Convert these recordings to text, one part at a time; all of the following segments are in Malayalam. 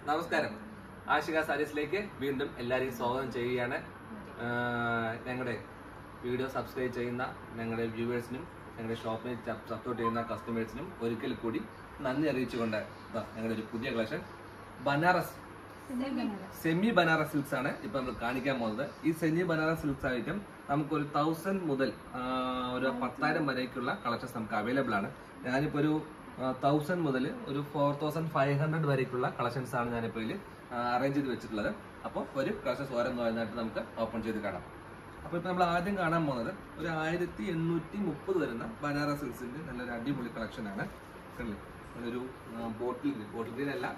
നമസ്കാരം ആഷിക സാരീസിലേക്ക് വീണ്ടും എല്ലാവരെയും സ്വാഗതം ചെയ്യുകയാണ് ആഹ് ഞങ്ങളുടെ വീഡിയോ സബ്സ്ക്രൈബ് ചെയ്യുന്ന ഞങ്ങളുടെ വ്യൂവേഴ്സിനും ഞങ്ങളുടെ ഷോപ്പിനെ സപ്പോർട്ട് ചെയ്യുന്ന കസ്റ്റമേഴ്സിനും ഒരിക്കൽ കൂടി നന്ദി അറിയിച്ചുകൊണ്ട് ദാ ഞങ്ങളുടെ ഒരു പുതിയ collection Banaras semi Banaras silks ആണ് ഇപ്പൊ നമ്മൾ കാണിക്കാൻ പോകുന്നത് ഈ സെമി ബനാറസ് സിൽക്സ് ഐറ്റം നമുക്ക് ഒരു തൗസൻഡ് മുതൽ ആ, ഒരു പത്തായിരം വരേക്കുള്ള കളക്ഷൻസ് നമുക്ക് അവൈലബിൾ ആണ് ഞാനിപ്പോ ഒരു തൗസൻഡ് മുതൽ ഒരു ഫോർ തൗസൻഡ് ഫൈവ് ഹൺഡ്രഡ് വരേക്കുള്ള കളക്ഷൻസ് ആണ് ഞാനിപ്പോൾ ഇതിൽ അറേഞ്ച് ചെയ്ത് വെച്ചിട്ടുള്ളത് അപ്പോൾ ഒരു കളക്ഷൻസ് ഓരോന്നോരോന്നായിട്ട് നമുക്ക് ഓപ്പൺ ചെയ്ത് കാണാം അപ്പോൾ ഇപ്പോൾ നമ്മൾ ആദ്യം കാണാൻ പോകുന്നത് ഒരു ആയിരത്തി എണ്ണൂറ്റി മുപ്പത് വരുന്ന ബനാറസ് സിൽക്സിന്റെ നല്ലൊരു അടിപൊളി കളക്ഷൻ ആണ് കണ്ടില്ലേ? നല്ലൊരു ബോട്ടിൽ ഗ്രീൻ ബോട്ടിൽ ഗ്രീൻ അല്ല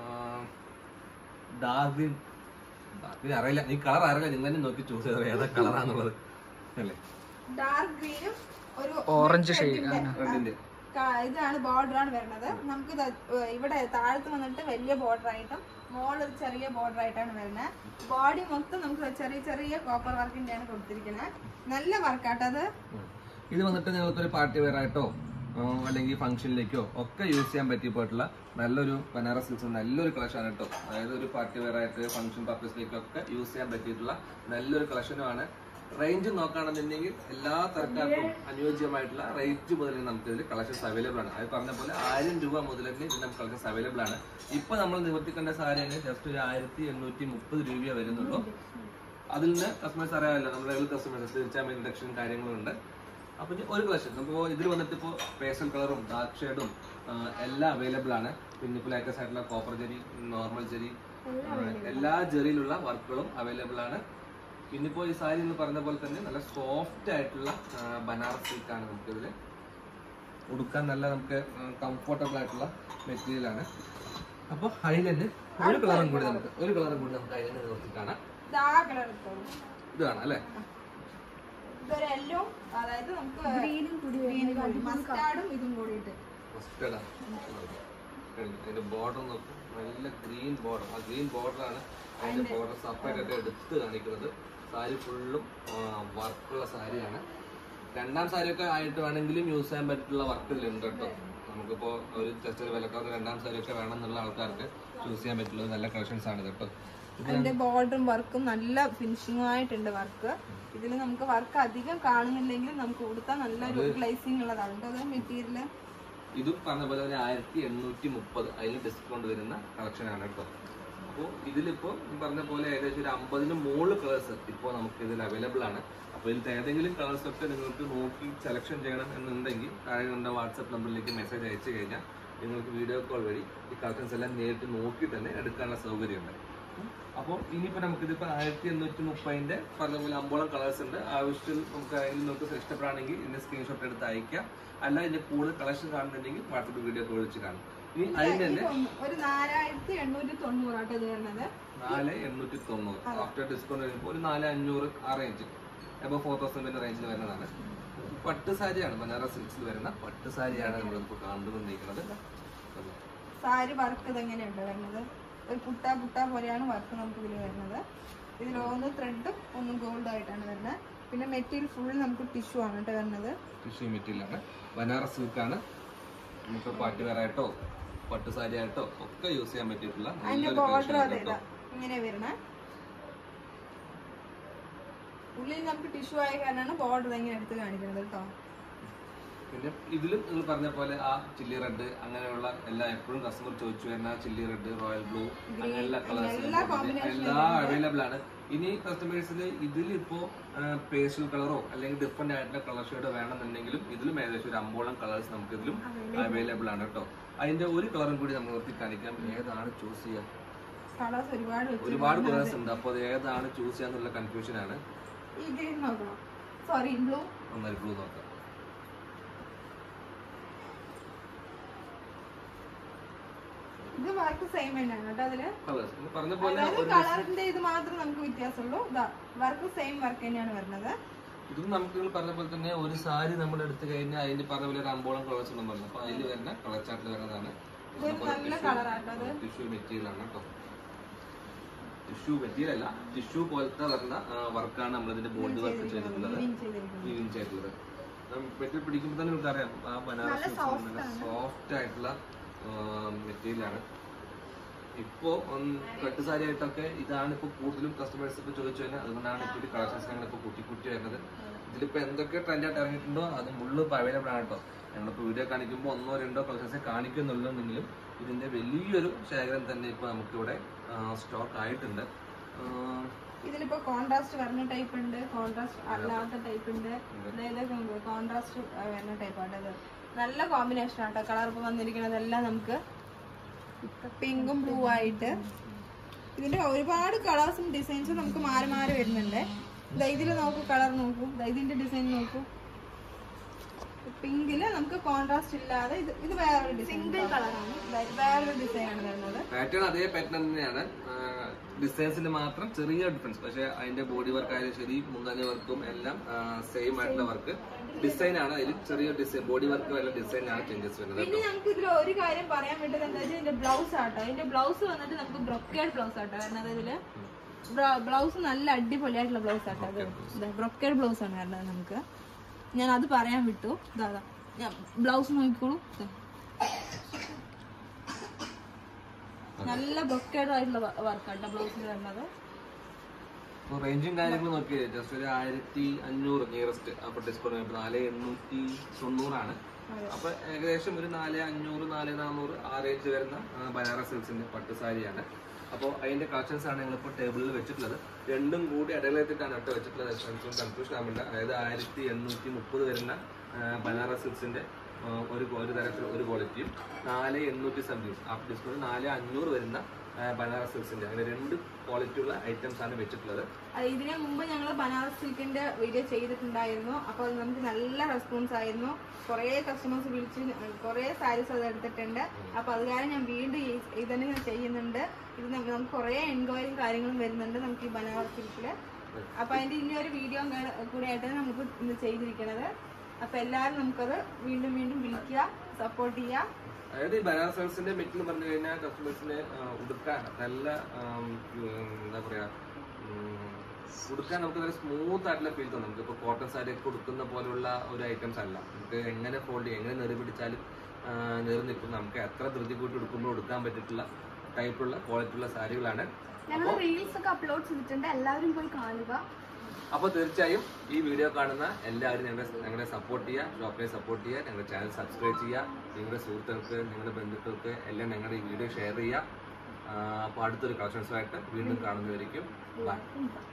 ഡാർക്ക് ഗ്രീൻ ഡാർക്ക് ഗ്രീൻ അറിയില്ല ഈ കളർ അറിയില്ല നിങ്ങൾ തന്നെ നോക്കി ചൂസ് ചെയ്തത് ഏതാ കളറാന്നുള്ളത് അല്ലേ ഡാർക്ക് ഗ്രീനും ഒരു ഓറഞ്ച് red ഷെയ്ഡ് ന്റെ, റെഡിന്റെ ക- ഇതാണ് ബോർഡർ ആണ് വരുന്നത് നമുക്ക് ഇത് ഏഹ് ഇവിടെ താഴത്ത് വന്നിട്ട് വലിയ ബോർഡർ ആയിട്ടും മോൾ ഒരു ചെറിയ ബോർഡർ ആയിട്ടാണ് വരുന്നത് ബോഡി മൊത്തം നമുക്ക് ചെറിയ ചെറിയ കോപ്പർ വർക്കിന്റെ ആണ് കൊടുത്തിരിക്കുന്നത് നല്ല വർക്കാട്ടോ അത് ഇത് വന്നിട്ട് നിങ്ങൾക്ക് ഒരു പാർട്ടി വെയർ ആയിട്ടോ ആ, അല്ലെങ്കിൽ ഫംഗ്ഷനിലേക്കോ ഒക്കെ യൂസ് ചെയ്യാൻ പറ്റിയ പോയിട്ടുള്ള നല്ലൊരു ബനാറസ് സിൽക്സ് നല്ലൊരു കളക്ഷൻ ആണ് കേട്ടോ അതായത് ഒരു പാർട്ടി വെയർ ആയിട്ട് ഫംഗ്ഷൻ പർപ്പസിലേക്കോ ഒക്കെ യൂസ് ചെയ്യാൻ പറ്റിയിട്ടുള്ള നല്ലൊരു കളക്ഷനുമാണ് റേഞ്ച് നോക്കുകയാണെന്നുണ്ടെങ്കിൽ എല്ലാ തരക്കാർക്കും അനുയോജ്യമായിട്ടുള്ള റേറ്റ് മുതൽ നമുക്ക് ഇതിൽ കളക്ഷൻസ് അവൈലബിൾ ആണ് അത് പറഞ്ഞ പോലെ ആയിരം രൂപ മുതൽ തന്നെ ഇതിൽ നമുക്ക് കളക്ഷൻസ് അവൈലബിൾ ആണ് ഇപ്പൊ നമ്മൾ നിവർത്തിക്കേണ്ട സാരിയാണ് ജസ്റ്റ് ഒരു ആയിരത്തി എണ്ണൂറ്റി മുപ്പത് രൂപയേ വരുന്നുള്ളൂ അതിൽ നിന്ന് കസ്റ്റമേഴ്സ് അറിയാമല്ലോ നമ്മുടെ കസ്റ്റമേഴ്സ് തീർച്ചയായും ഇൻഡക്ഷൻ കാര്യങ്ങളും ഉണ്ട് അപ്പൊ ഇനി ഒരു കളക്ഷൻ നമുക്ക് ഇതിൽ വന്നിട്ട് ഇപ്പോൾ പേസ്റ്റൽ കളറും ഡാർക്ക് ഷെയ്ഡും എല്ലാം അവൈലബിൾ ആണ് പിന്നെ ഇപ്പോൾ ലേറ്റസ്റ്റ് ആയിട്ടുള്ള കോപ്പർ ജെറി നോർമൽ ജെറി എല്ലാ ജെറിയിലുള്ള വർക്കുകളും അവൈലബിൾ ആണ് പിന്നിപ്പോ ഈ സാരി എന്ന് പറഞ്ഞ പോലെ തന്നെ നല്ല സോഫ്റ്റ് ആയിട്ടുള്ള ആ, ബനാറസ് സിൽക്ക് ആണ് നമുക്കിതിൽ ഉടുക്കാൻ നല്ല നമുക്ക് കംഫർട്ടബിൾ ആയിട്ടുള്ള മെറ്റീരിയൽ ആണ് അപ്പോൾ ഹൈലൻഡ് ഒരു കളറും കൂടി നമുക്ക് ഒരു കളറും കൂടി നമുക്ക് ഹൈലൻഡ് നോക്കി കാണാം ഇതാ കളർ എടുത്തോളൂ ഇത് കാണാം അല്ലേ ഇതൊരു എല്ലോ അതായത് നമുക്ക് ഗ്രീനും കൂടി മസ്റ്റാർഡും ഇതും കൂടിയിട്ട് മസ്റ്റേർഡ് ആണ് കഴിഞ്ഞു. അതിന്റെ ബോർഡർ നോക്കും നല്ല ഗ്രീൻ ബോർഡർ ആ ഗ്രീൻ ബോർഡറാണ് അതിന്റെ ബോർഡർ സെപ്പറേറ്റ് ആയിട്ട് എടുത്ത് കാണിക്കുന്നത് സാരി ഫുള്ളും വർക്കുള്ള സാരിയാണ് രണ്ടാം സാരിയൊക്കെ ആയിട്ട് വേണമെങ്കിലും യൂസ് ചെയ്യാൻ പറ്റിയിട്ടുള്ള വർക്ക് ഇതിലുണ്ട് കേട്ടോ നമുക്കിപ്പോ ഒരു ജസ്റ്റ് ഒരു വിലക്കാർക്ക് രണ്ടാം സാരിയൊക്കെ വേണം എന്നുള്ള ആൾക്കാർക്ക് ചൂസ് ചെയ്യാൻ പറ്റുള്ള നല്ല കളക്ഷൻസ് ആണ് കേട്ടോ അതിന്റെ ബോർഡറും വർക്കും നല്ല ഫിനിഷിംഗ് ആയിട്ടുണ്ട് വർക്ക് ഇതിൽ നമുക്ക് വർക്ക് അധികം കാണുന്നില്ലെങ്കിലും നമുക്ക് കൊടുത്താൽ നല്ലൊരു ഗ്ലേസിംഗ് ഉള്ളതാണ് കേട്ടോ അത് മെറ്റീരിയൽ ഇതും പറഞ്ഞ പോലെ ഒരു ആയിരത്തി എണ്ണൂറ്റി മുപ്പത് അതിന് ഡിസ്കൗണ്ട് വരുന്ന കളക്ഷൻ ആണ് കേട്ടോ അപ്പോൾ ഇതിലിപ്പോ ഈ പറഞ്ഞ പോലെ ഏകദേശം ഒരു അമ്പതിന് മുകളിൽ കളേഴ്സ് ഇപ്പോൾ നമുക്ക് ഇതിൽ അവൈലബിൾ ആണ് അപ്പോൾ ഇതിൽ ഏതെങ്കിലും കളേഴ്സ് ഒക്കെ നിങ്ങൾക്ക് നോക്കി സെലക്ഷൻ ചെയ്യണം എന്നുണ്ടെങ്കിൽ താഴെ കണ്ട വാട്സപ്പ് നമ്പറിലേക്ക് മെസ്സേജ് അയച്ചു കഴിഞ്ഞാൽ നിങ്ങൾക്ക് വീഡിയോ കോൾ വഴി ഈ കളക്ഷൻസ് എല്ലാം നേരിട്ട് നോക്കി തന്നെ എടുക്കാനുള്ള സൗകര്യമുണ്ട് അപ്പോൾ ഇനിയിപ്പോൾ നമുക്കിതിപ്പോൾ ആയിരത്തി എണ്ണൂറ്റി മുപ്പതിൻ്റെ പറഞ്ഞ പോലെ അമ്പോളം കളേഴ്സ് ഉണ്ട് ആവശ്യത്തിൽ നമുക്ക് അതിൽ നിങ്ങൾക്ക് ഇഷ്ടപ്പെടുകയാണെങ്കിൽ ഇതിന്റെ സ്ക്രീൻഷോട്ട് എടുത്ത് അയക്കാം അല്ല ഇതിന്റെ കൂടുതൽ കളക്ഷൻ കാണുന്നുണ്ടെങ്കിൽ വാട്സപ്പ് വീഡിയോ കോൾ വെച്ച് കാണും ഇനി അതിന്റെ തന്നെ ഒരു നാലായിരത്തി എണ്ണൂറ്റി തൊണ്ണൂറാട്ടോ ഇത് വരുന്നത് നാല് എണ്ണൂറ്റി തൊണ്ണൂറ് ആഫ്റ്റർ ഡിസ്കൗണ്ട് വരുമ്പോൾ ഒരു നാല് അഞ്ഞൂറ് ആ റേഞ്ച് അപ്പോൾ ഫോർ തൗസൻഡിന്റെ റേഞ്ചിൽ വരുന്നതാണ് പട്ട് സാരിയാണ് ബനാറസ് സിൽക്സിൽ വരുന്ന പട്ട് സാരിയാണ് നമ്മളിപ്പോൾ കണ്ടുകൊണ്ടിരിക്കുന്നത് സാരി വർക്ക് ഇതെങ്ങനെയുണ്ട് വരുന്നത് ഒരു പുട്ട പുട്ട പോലെയാണ് വർക്ക് നമുക്ക് ഇതിൽ വരുന്നത് ഇതിൽ ഒന്ന് ത്രെഡും ഒന്ന് ഗോൾഡ് ആയിട്ടാണ് വരുന്നത് പിന്നെ മെറ്റീരിയൽ ഫുൾ നമുക്ക് ടിഷ്യൂ ആണ് കേട്ടോ വരുന്നത് ടിഷ്യൂ മെറ്റീരിയലാണ് ബനാറസ് സിൽക്കാണ് നമുക്ക് പാട്ട് വെയറായിട്ടോ പട്ട് സാരി ആയിട്ടോ ഒക്കെ യൂസ് ചെയ്യാൻ പറ്റിയിട്ടുള്ള അതിന്റെ നല്ലൊരു ബോർഡർ collection ആണ് അതെ കേട്ടോ. ഇതാ ഇങ്ങനെ വരണേ ഉള്ളിൽ നമുക്ക് ടിഷ്യൂ ആയ കാരണമാണ് ബോർഡർ ഇങ്ങനെ എടുത്ത് കാണിക്കുന്നത് കേട്ടോ പിന്നെ ഇതിലും നിങ്ങൾ പറഞ്ഞ പോലെ ആ ചില്ലി റെഡ് അങ്ങനെയുള്ള എല്ലാ എപ്പോഴും കസ്റ്റമർ ചോദിച്ചു വരുന്ന ചില്ലി റെഡ് റോയൽ ബ്ലൂ അങ്ങനെ എല്ലാ കളേഴ്സ് എല്ലാ combination എല്ലാം അവൈലബിൾ ആണ് ഇനി കസ്റ്റമേഴ്സിൽ ഇതിൽ ഇപ്പോ പേസ്റ്റൽ കളറോ അല്ലെങ്കിൽ ഡിഫറെന്റ് ആയിട്ടുള്ള കളർ ഷെയ്ഡോ വേണമെന്നുണ്ടെങ്കിലും ഇതിലും ഏകദേശം ഒരു അമ്പോളം കളേഴ്സ് നമുക്ക് ഇതിലും അവൈലബിൾ ആണ് കേട്ടോ അതിന്റെ ഒരു കളറും കൂടി നമ്മൾ നിർത്തി കാണിക്കാം ഏതാണ് ചൂസ് ചെയ്യുക കളേഴ്സ് ഒരുപാട് വെച്ച് ഒരുപാട് കളേഴ്സ് ഉണ്ട് അപ്പോൾ അത് ഏതാണ് ചൂസ് ചെയ്യാന്നുള്ള കൺഫ്യൂഷൻ ആണ് ഈ ഗ്രീൻ നോക്കണം സോറി ബ്ലൂ ഒന്നൊരു ബ്ലൂ നോക്കാം ഇത് വർക്ക് സെയിം തന്നെയാണ് കേട്ടോ അതില് കളേഴ്സ് പറഞ്ഞ പോലെ അതായത് കളറിന്റെ ഇത് മാത്രം നമുക്ക് വ്യത്യാസമുള്ളൂ ഇതാ വർക്ക് സെയിം വർക്ക് തന്നെയാണ് വരുന്നത് ഇതും നമുക്ക് നിങ്ങൾ പറഞ്ഞ പോലെ തന്നെ ഒരു സാരി നമ്മൾ എടുത്തു കഴിഞ്ഞാൽ അതിന് പറഞ്ഞ പോലെ ഒരു അമ്പോളം കളേഴ്സ് ഉണ്ടെന്ന് പറഞ്ഞു അപ്പൊ അതിൽ വരുന്ന കളർ ചാർട്ടിൽ വരുന്നതാണ് ഇതൊരു നല്ല കളറാട്ടോ അത് ടിഷ്യൂ മെറ്റീരിയൽ ആണ് കേട്ടോ ടിഷ്യൂ മെറ്റീരിയൽ അല്ല ടിഷ്യൂ പോലത്തെ വരുന്ന വർക്കാണ് നമ്മൾ ഇതിന്റെ ബോഡി വർക്ക് ചെയ്തിട്ടുള്ളത് Weaving ചെയ്തിരിക്കുന്നത് വീവിങ് ചെയ്തിട്ടുള്ളത് മെറ്റീരിയൽ പിടിക്കുമ്പോൾ തന്നെ നിങ്ങൾക്ക് അറിയാം ആ ബനാറസ് നല്ല സോഫ്റ്റ് ആയിട്ടുള്ള മെറ്റീരിയൽ ആണ് ഇപ്പോ കട്ടുസാരി ആയിട്ടൊക്കെ ഇതാണ് ഇപ്പൊ കൂടുതലും കസ്റ്റമേഴ്സ് ഇപ്പൊ ചോദിച്ചു കഴിഞ്ഞാൽ അതുകൊണ്ടാണ് ഇപ്പൊ ഒരു കളക്ഷൻസ് ഞങ്ങൾ ഇപ്പൊ കൂട്ടി കൂട്ടി വരുന്നത് ഇതിലിപ്പോ എന്തൊക്കെ ട്രെൻഡ് ആയിട്ട് ഇറങ്ങിയിട്ടുണ്ടോ അത് മുള്ളു ഇപ്പൊ അവൈലബിൾ ആണ് കേട്ടോ ഞങ്ങളിപ്പോ വീഡിയോ കാണിക്കുമ്പോൾ ഒന്നോ രണ്ടോ കളക്ഷൻസേ കാണിക്കുന്നുള്ളൂന്നെങ്കിലും ഇതിന്റെ വലിയൊരു ശേഖരം തന്നെ ഇപ്പൊ നമുക്കിവിടെ സ്റ്റോക്ക് ആയിട്ടുണ്ട് ആ, ഇതിലിപ്പോ കോൺട്രാസ്റ്റ് വരുന്ന ടൈപ്പ് ഉണ്ട് കോൺട്രാസ്റ്റ് അല്ലാത്ത ടൈപ്പ് ഉണ്ട് അതായത് കോൺട്രാസ്റ്റ് വരുന്ന ടൈപ്പ് ആണ് ഇത് നല്ല കോമ്പിനേഷൻ ആട്ടോ കളർ ഇപ്പൊ വന്നിരിക്കുന്നതെല്ലാം നമുക്ക് പിങ്കും ബ്ലൂ ആയിട്ട് ഇതിന്റെ ഒരുപാട് കളേഴ്സും ഡിസൈൻസും നമുക്ക് മാറി മാറി വരുന്നുണ്ട് ദാ ഇതില് നോക്കൂ കളർ നോക്കൂ ദാ ഇതിന്റെ ഡിസൈൻ നോക്കൂ പിങ്കില് നമുക്ക് കോൺട്രാസ്റ്റ് ഇല്ലാതെ ഇത് ഇത് വേറൊരു ഡിസൈൻ സിംഗിൾ കളറാണ് വേറൊരു ഡിസൈൻ ആണ് വരുന്നത് പാറ്റേൺ അതേ പാറ്റേൺ തന്നെയാണ് ഡിസൈൻസിന് മാത്രം ചെറിയ ഡിഫറൻസ് പക്ഷെ അതിന്റെ ബോഡി വർക്ക് ആയാലും ശരി മുന്താനി വർക്കും എല്ലാം സെയിം ആയിട്ടുള്ള വർക്ക് ഡിസൈൻ ആണ് അതിൽ ചെറിയ ഡിസൈൻ ബോഡി വർക്ക് വല്ല ഡിസൈൻ ആണ് ചേഞ്ചസ് വരുന്നത് പിന്നെ ഞങ്ങൾക്ക് ഇതിൽ ഒരു കാര്യം പറയാൻ വേണ്ടത് എന്താ വെച്ചാൽ ഇതിന്റെ ബ്ലൗസ് ആട്ടോ ഇതിന്റെ ബ്ലൗസ് വന്നിട്ട് നമുക്ക് ബ്രൊക്കേഡ് ബ്ലൗസ് ആട്ടോ വരുന്നത് ഇതില് ബ്ലൗസ് നല്ല അടിപൊളിയായിട്ടുള്ള ബ്ലൗസ് ആട്ടോ അത് ബ്രൊക്കേഡ് ബ്ലൗസ് ആണ് വരുന്നത് നമുക്ക് ഞാൻ അത് പറയാൻ വിട്ടു ഇതാ ഇതാ. ഞാൻ ബ്ലൗസ് നോക്കിക്കോളൂ ദാ. നല്ല ബ്രൊക്കേഡ് ആയിട്ടുള്ള വർക്ക് ആട്ടോ ബ്ലൗസിൽ വരുന്നത് അപ്പോൾ റേഞ്ചും കാര്യങ്ങളും നോക്കി ജസ്റ്റ് ഒരു ആയിരത്തി അഞ്ഞൂറ് നിയറസ്റ്റ് അപ്പൊ ഡിസ്കൗണ്ട് നാല് എണ്ണൂറ്റി തൊണ്ണൂറാണ് അപ്പൊ ഏകദേശം ഒരു നാല് അഞ്ഞൂറ് നാല് നാനൂറ് ആ റേഞ്ച് വരുന്ന ആ, ബനാറസ് സിൽക്സിന്റെ പട്ട് സാരിയാണ് അപ്പോൾ അതിന്റെ കളക്ഷൻസ് ആണ് ഞങ്ങളിപ്പോൾ ടേബിളിൽ വെച്ചിട്ടുള്ളത് രണ്ടും കൂടി ഇടയിലെത്തിട്ടാണ് കേട്ടോ വെച്ചിട്ടുള്ളത് കൺഫ്യൂഷൻ ആവില്ല അതായത് ആയിരത്തി എണ്ണൂറ്റി മുപ്പത് വരുന്ന ആ, ബനാറസ് സിൽക്സിന്റെ ആ, ഒരു ഒരു തരത്തിൽ ഒരു ക്വാളിറ്റിയും നാല് എണ്ണൂറ്റി സംതിങ് അപ്പ് ഡിസ്കൗണ്ട് നാല് അഞ്ഞൂറ് വരുന്ന ആ, ബനാറസ് സിൽക്സിന്റെ അങ്ങനെ രണ്ട് ക്വാളിറ്റി ഉള്ള ഐറ്റംസ് ആണ് വെച്ചിട്ടുള്ളത് അത് ഇതിന് മുമ്പ് ഞങ്ങൾ ബനാറസ് സിൽക്കിന്റെ വീഡിയോ ചെയ്തിട്ടുണ്ടായിരുന്നു അപ്പോൾ അത് നമുക്ക് നല്ല റെസ്പോൺസ് ആയിരുന്നു കുറേ കസ്റ്റമേഴ്സ് വിളിച്ച് കുറേ സാരീസ് അത് എടുത്തിട്ടുണ്ട് അപ്പോൾ അത് കാരണം ഞാൻ വീണ്ടും ഈ- ഇതന്നെ ഞാൻ ചെയ്യുന്നുണ്ട് ഇത് നമുക്ക് നമുക്ക് കുറേ എൻക്വയറിയും കാര്യങ്ങളും വരുന്നുണ്ട് നമുക്ക് ഈ ബനാറസ് സിൽക്കിൽ അപ്പോൾ അതിന്റെ ഇനി ഒരു വീഡിയോ കൂടെ ആയിട്ടാണ് നമുക്ക് ഇന്ന് ചെയ്തിരിക്കുന്നത് അപ്പോൾ എല്ലാവരും നമുക്കത് വീണ്ടും വീണ്ടും വിളിക്കുക സപ്പോർട്ട് ചെയ്യുക അതായത് ഈ ബനാറസ് സിൽക്സിന്റെ മെറ്റീരിയൽ പറഞ്ഞു കഴിഞ്ഞാൽ കസ്റ്റമേഴ്സിന് ഉടുക്കാൻ നല്ല ആം, ഉം, എന്താ പറയാ ഉം, ഉടുക്കാൻ നമുക്ക് നല്ല സ്മൂത്ത് ആയിട്ടുള്ള ഫീൽ തോന്നും നമുക്ക് ഇപ്പോൾ കോട്ടൺ സാരി ഒക്കെ ഉടുക്കുന്ന പോലുള്ള ഒരു ഐറ്റംസ് അല്ല നമുക്ക് എങ്ങനെ ഫോൾഡ് ചെയ്യും എങ്ങനെ നെറി പിടിച്ചാലും നെറി നിൽക്കും നമുക്ക് എത്ര ധൃതി കൂട്ടി ഉടുക്കുമ്പോൾ ഉടുക്കാൻ പറ്റിയിട്ടുള്ള ടൈപ്പുള്ള ക്വാളിറ്റി ഉള്ള സാരികളാണ് ഞങ്ങൾ റീൽസ് ഒക്കെ അപ്ലോഡ് ചെയ്തിട്ടുണ്ട് എല്ലാവരും പോയി കാണുക അപ്പോൾ തീർച്ചയായും ഈ വീഡിയോ കാണുന്ന എല്ലാവരും ഞങ്ങളുടെ ഞങ്ങളെ സപ്പോർട്ട് ചെയ്യുക ഷോപ്പിനെ സപ്പോർട്ട് ചെയ്യുക ഞങ്ങളുടെ ചാനൽ സബ്സ്ക്രൈബ് ചെയ്യുക നിങ്ങളുടെ സുഹൃത്തുക്കൾക്ക് നിങ്ങളുടെ ബന്ധുക്കൾക്ക് എല്ലാം ഞങ്ങളുടെ ഈ വീഡിയോ ഷെയർ ചെയ്യുക അപ്പോൾ അടുത്തൊരു കളക്ഷൻസുമായിട്ട് വീണ്ടും കാണുന്നതായിരിക്കും ബൈ